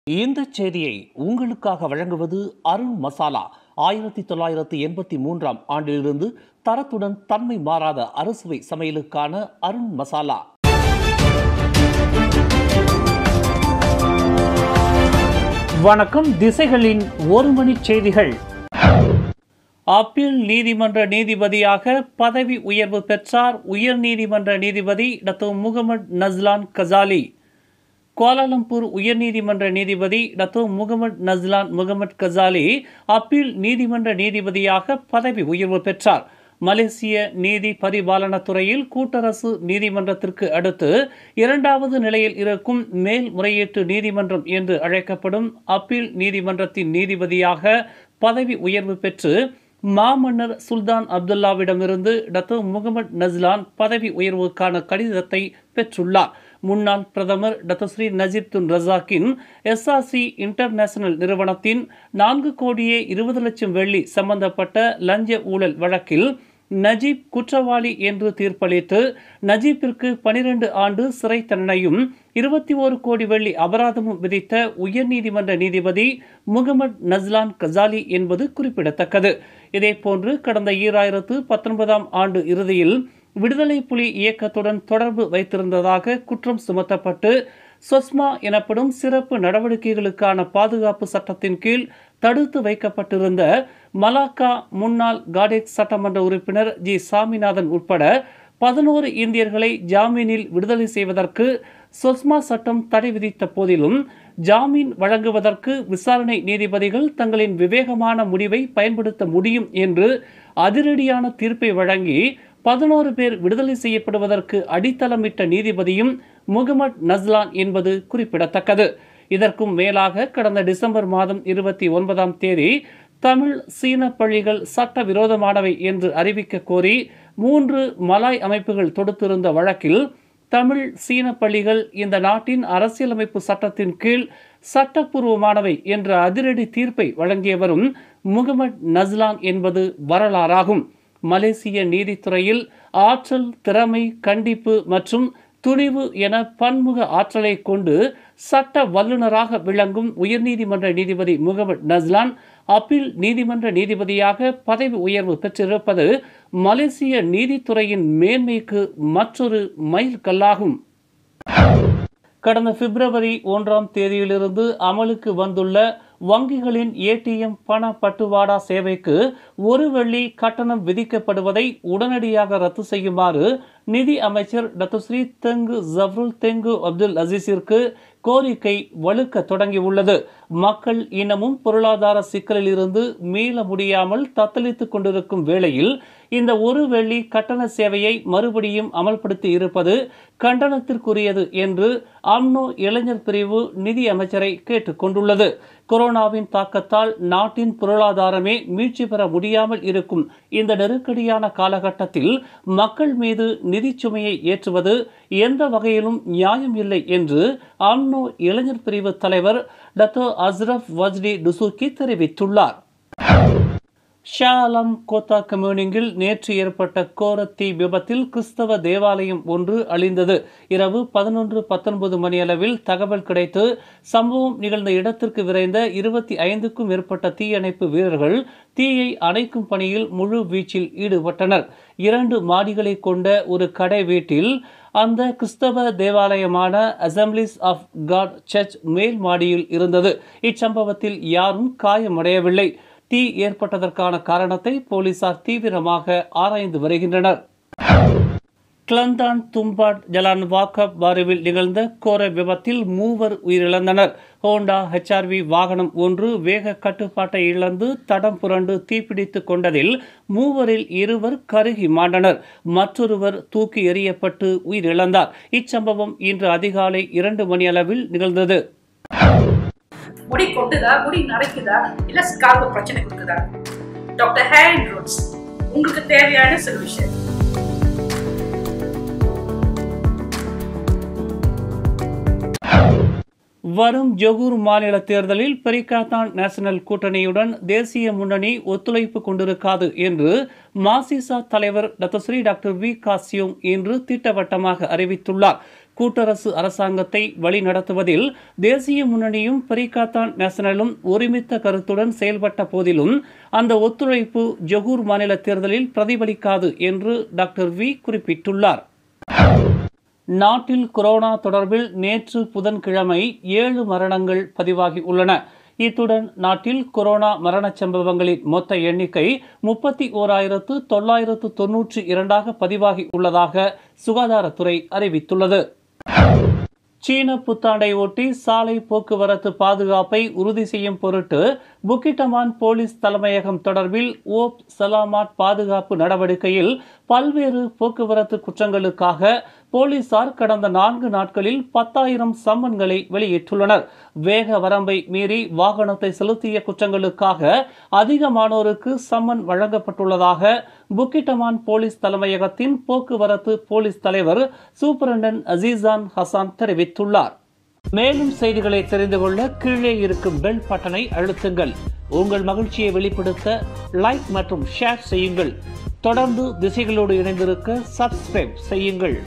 இந்த செய்தியை உங்களுக்காக வழங்குவது அருண் மசாலா ஆயிரத்தி தொள்ளாயிரத்தி எண்பத்தி மூன்றாம் ஆண்டிலிருந்து தரத்துடன் தன்மை மாறாத அறுசுவை சமையலுக்கான அருண் மசாலா வணக்கம் திசைகளின் ஒரு மணி செய்திகள் அப்பீல் நீதிமன்ற நீதிபதியாக பதவி உயர்வு பெற்றார் உயர் நீதிமன்ற நீதிபதி doctor Mohamed Nazlan Ghazali Kuala Lumpur உயர்நீதிமன்ற நீதிபதி Dato Mohamed Nazlan Mohamed Ghazali appeal நீதிமன்ற நீதிபதியாக பதவி உயர்வு பெற்றார் மலேசிய நீதி பரிபாலன துறையில் கூட்டரசு நீதிமன்றத்திற்கு அடுத்து இரண்டாவது நிலையில் இருக்கும் மேல்முறையீட்டு நீதிமன்றம் என்று அழைக்கப்படும் அப்பீல் நீதிமன்றத்தின் நீதிபதியாக பதவி உயர்வு பெற்று மாமன்னர் சுல்தான் அப்துல்லாவிடமிருந்து டத்தோ முகமது நஸ்லான் பதவி உயர்வுக்கான கடிதத்தை பெற்றுள்ளார் முன்னாள் பிரதமர் டத்தஸ்ரீ நஜீப் துன் ரசாக்கின் எஸ்ஆர்சி இன்டர்நேஷனல் நிறுவனத்தின் நான்கு கோடியே இருபது லட்சம் வெள்ளி சம்பந்தப்பட்ட லஞ்ச ஊழல் வழக்கில் நஜீப் குற்றவாளி என்று தீர்ப்பளித்து நஜீப்பிற்கு பனிரெண்டு ஆண்டு சிறை தண்டனையும் இருபத்தி ஓரு கோடி வெள்ளி அபராதமும் விதித்த உயர்நீதிமன்ற நீதிபதி முகமது நஸ்லான் கசாலி என்பது குறிப்பிடத்தக்கது இதேபோன்று கடந்த ஈராயிரத்து பத்தொன்பதாம் ஆண்டு இறுதியில் விடுதலை புலி இயக்கத்துடன் தொடர்பு வைத்திருந்ததாக குற்றம் சுமத்தப்பட்டு சொஸ்மா எனப்படும் சிறப்பு நடவடிக்கைகளுக்கான பாதுகாப்பு சட்டத்தின் கீழ் தடுத்து வைக்கப்பட்டிருந்த மலாக்கா முன்னாள் காடெக் சட்டமன்ற உறுப்பினர் ஜி சாமிநாதன் உட்பட பதினோரு இந்தியர்களை ஜாமீனில் விடுதலை செய்வதற்கு சொஸ்மா சட்டம் தடை விதித்த போதிலும் ஜாமீன் வழங்குவதற்கு விசாரணை நீதிபதிகள் தங்களின் விவேகமான முடிவை பயன்படுத்த முடியும் என்று அதிரடியான தீர்ப்பை வழங்கி பதினோரு பேர் விடுதலை செய்யப்படுவதற்கு அடித்தளமிட்ட நீதிபதியும் முகமது நஸ்லான் என்பது குறிப்பிடத்தக்கது இதற்கும் மேலாக கடந்த டிசம்பர் மாதம் இருபத்தி ஒன்பதாம் தேதி தமிழ் சீன பள்ளிகள் சட்டவிரோதமானவை என்று அறிவிக்க கோரி மூன்று மலாய் அமைப்புகள் தொடுத்திருந்த வழக்கில் தமிழ் சீன பள்ளிகள் இந்த நாட்டின் அரசியலமைப்பு சட்டத்தின் கீழ் சட்டப்பூர்வமானவை என்ற அதிரடி தீர்ப்பை வழங்கியவரும் முகமது நஸ்லான் என்பது வரலாறாகும் மலேசிய நீதித்துறையில் ஆற்றல் திறமை கண்டிப்பு மற்றும் துணிவு என பன்முக ஆற்றலை கொண்டு சட்ட வல்லுநராக விளங்கும் உயர்நீதிமன்ற நீதிபதி முகமது நஸ்லான் அப்பீல் நீதிமன்ற நீதிபதியாக பதவி உயர்வு பெற்றிருப்பது மலேசிய நீதித்துறையின் மேன்மைக்கு மற்றொரு மைல்கல்லாகும் கடந்த பிப்ரவரி ஒன்றாம் தேதியிலிருந்து அமலுக்கு வந்துள்ள வங்கிகளின் ஏடிஎம் பண பட்டுவாடா சேவைக்கு ஒரு வெள்ளி கட்டணம் விதிக்கப்படுவதை உடனடியாக ரத்து செய்யுமாறு நிதி அமைச்சர் டத்துஸ்ரீ தெங்கு ஜப்ருல் தெங்கு அப்துல் அசீஸிற்கு கோரிக்கை வலுக்க தொடங்கியுள்ளது மக்கள் இன்னமும் பொருளாதார சிக்கலில் இருந்து மீள முடியாமல் தத்தளித்துக் கொண்டிருக்கும் வேளையில் இந்த ஒரு வெள்ளி கட்டண சேவையை மறுபடியும் அமல்படுத்தி இருப்பது கண்டனத்திற்குரியது என்று அம்னோ இளைஞர் பிரிவு நிதி அமைச்சரை கேட்டுக்கொண்டுள்ளது கொரோனாவின் தாக்கத்தால் நாட்டின் பொருளாதாரமே மீட்சி பெற முடியாமல் இருக்கும் இந்த நெருக்கடியான காலகட்டத்தில் மக்கள் மீது நிதி சுமையை ஏற்றுவது எந்த வகையிலும் நியாயம் இல்லை என்று அம்னோ இளைஞர் பிரிவு தலைவர் டத்தோ அஸ்ரப் வஜ்டி டுசூக்கி தெரிவித்துள்ளார் ஷா அலம் கோத்தா கம்யூனிங்கில் நேற்று ஏற்பட்ட கோர தீ விபத்தில் கிறிஸ்தவ தேவாலயம் ஒன்று அழிந்தது இரவு பதினொன்று பத்தொன்பது மணியளவில் தகவல் கிடைத்து சம்பவம் நிகழ்ந்த இடத்திற்கு விரைந்த இருபத்தி ஐந்துக்கும் மேற்பட்ட தீயணைப்பு வீரர்கள் தீயை அணைக்கும் பணியில் முழு வீச்சில் ஈடுபட்டனர் இரண்டு மாடிகளை கொண்ட ஒரு கடை வீட்டில் அந்த கிறிஸ்தவ தேவாலயமான அசம்பிளிஸ் ஆஃப் காட் சர்ச் மேல் மாடியில் இருந்தது இச்சம்பவத்தில் யாரும் காயமடையவில்லை தீ ஏற்பட்டதற்கான காரணத்தை போலீசார் தீவிரமாக ஆராய்ந்து வருகின்றனர் கிளந்தான் தும்பாட் ஜலான் வாக்கப் பாருவில் நிகழ்ந்த கோர விபத்தில் மூவர் உயிரிழந்தனர் ஹோண்டா ஹெச்ஆர்வி வாகனம் ஒன்று வேக கட்டுப்பாட்டை இழந்து தடம் புரண்டு தீப்பிடித்துக் கொண்டதில் மூவரில் இருவர் கருகி மாண்டனர் மற்றொருவர் தூக்கி எறியப்பட்டு உயிரிழந்தார் இச்சம்பவம் இன்று அதிகாலை இரண்டு மணி அளவில் நிகழ்ந்தது முடி கொட்டுதா முடி நரைக்குதா இல்ல ஸ்கால்ப் பிரச்சனை கொடுக்குதா டாக்டர் ஹேர் அண்ட் ரூட்ஸ் உங்களுக்கு தேவையான சொல்யூஷன் வரும் ஜொகூர் மாநில தேர்தலில் பெரிகாத்தான் நேஷனல் கூட்டணியுடன் தேசிய முன்னணி ஒத்துழைப்பு கொண்டிருக்காது என்று மாசிசா தலைவர் டத்தஸ்ரீ டாக்டர் வி காசியோங் இன்று திட்டவட்டமாக அறிவித்துள்ளார் கூட்டரசு அரசாங்கத்தை வழிநடத்துவதில் தேசிய முன்னணியும் பரிகாத்தான் நேஷனலும் ஒருமித்த கருத்துடன் செயல்பட்ட போதிலும் அந்த ஒத்துழைப்பு ஜொகூர் மாநில தேர்தலில் பிரதிபலிக்காது என்று டாக்டர் வி குறிப்பிட்டுள்ளார் நாட்டில் கொரோனா தொடர்பில் நேற்று புதன்கிழமை ஏழு மரணங்கள் பதிவாகி உள்ளன இத்துடன் நாட்டில் கொரோனா மரணச் சம்பவங்களின் மொத்த எண்ணிக்கை முப்பத்தி ஓராயிரத்து தொள்ளாயிரத்து தொன்னூற்றி இரண்டாக பதிவாகி உள்ளதாக சுகாதாரத்துறை அறிவித்துள்ளது சீன புத்தாண்டை ஒட்டி சாலை போக்குவரத்து பாதுகாப்பை உறுதி செய்யும் பொருட்டு புக்கிட்டமான் போலீஸ் தலைமையகம் தொடர்பில் ஓப் சலாமாட் பாதுகாப்பு நடவடிக்கையில் பல்வேறு போக்குவரத்து குற்றங்களுக்காக போலீசார் கடந்த நான்கு நாட்களில் பத்தாயிரம் சம்மன்களை வெளியிட்டுள்ளனர் வேக வரம்பை மீறி வாகனத்தை செலுத்திய குற்றங்களுக்காக அதிகமானோருக்கு சம்மன் வழங்கப்பட்டுள்ளதாக புக்கிட்டமான் போலீஸ் தலைமையகத்தின் போக்குவரத்து போலீஸ் தலைவர் சூப்பரண்டன் அசீசான் ஹசான் தெரிவித்துள்ளார் மேலும் செய்திகளை தெரிந்து கொள்ள கீழே இருக்கும் பெல் பட்டனை அழுத்துங்கள் உங்கள் மகிழ்ச்சியை வெளிப்படுத்த லைக் மற்றும் ஷேர் செய்யுங்கள் தொடர்ந்து திசைகளோடு இணைந்திருக்க சப்ஸ்கிரைப் செய்யுங்கள்